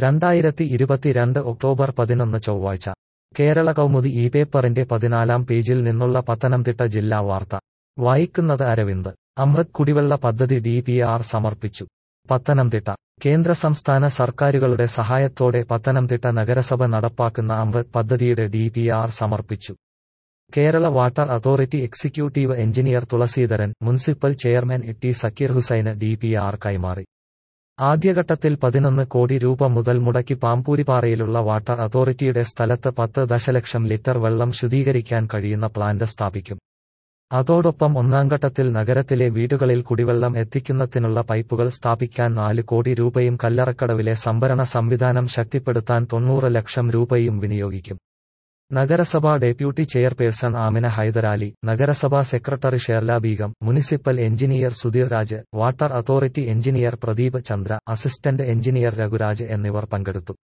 രണ്ടായിരത്തി ഇരുപത്തിരണ്ട് ഒക്ടോബർ പതിനൊന്ന് ചൊവ്വാഴ്ച കേരള കൗമുദി ഈ പേപ്പറിന്റെ പതിനാലാം പേജിൽ നിന്നുള്ള പത്തനംതിട്ട ജില്ലാ വാർത്ത വായിക്കുന്നത് അരവിന്ദ് അമൃത് കുടിവെള്ള പദ്ധതി ഡി പി ആർ സമർപ്പിച്ചു പത്തനംതിട്ട കേന്ദ്ര സംസ്ഥാന സർക്കാരുകളുടെ സഹായത്തോടെ പത്തനംതിട്ട നഗരസഭ നടപ്പാക്കുന്ന അമൃത് പദ്ധതിയുടെ ഡി പി ആർ സമർപ്പിച്ചു Kerala water authority executive engineer Thulaseedharan municipal chairman T Zakir ഹുസൈന് ഡി പി ആർ കൈമാറി ആദ്യഘട്ടത്തിൽ പതിനൊന്ന് കോടി രൂപ മുതൽ മുടക്കി പാമ്പൂരിപ്പാറയിലുള്ള വാട്ടർ അതോറിറ്റിയുടെ സ്ഥലത്ത് പത്ത് ദശലക്ഷം ലിറ്റർ വെള്ളം ശുദ്ധീകരിക്കാൻ കഴിയുന്ന പ്ലാന്റ് സ്ഥാപിക്കും അതോടൊപ്പം ഒന്നാംഘട്ടത്തിൽ നഗരത്തിലെ വീടുകളിൽ കുടിവെള്ളം എത്തിക്കുന്നതിനുള്ള പൈപ്പുകൾ സ്ഥാപിക്കാൻ നാല് കോടി രൂപയും കല്ലറക്കടവിലെ സംഭരണ സംവിധാനം ശക്തിപ്പെടുത്താൻ തൊണ്ണൂറ് ലക്ഷം രൂപയും വിനിയോഗിക്കും നഗരസഭാ ഡെപ്യൂട്ടി ചെയർപേഴ്സൺ ആമിന ഹൈദരാലി നഗരസഭാ secretary Sherla Begum municipal engineer Sudheer Raj water authority engineer Pradeep Chandra assistant engineer Raghuraj എന്നിവർ പങ്കെടുത്തു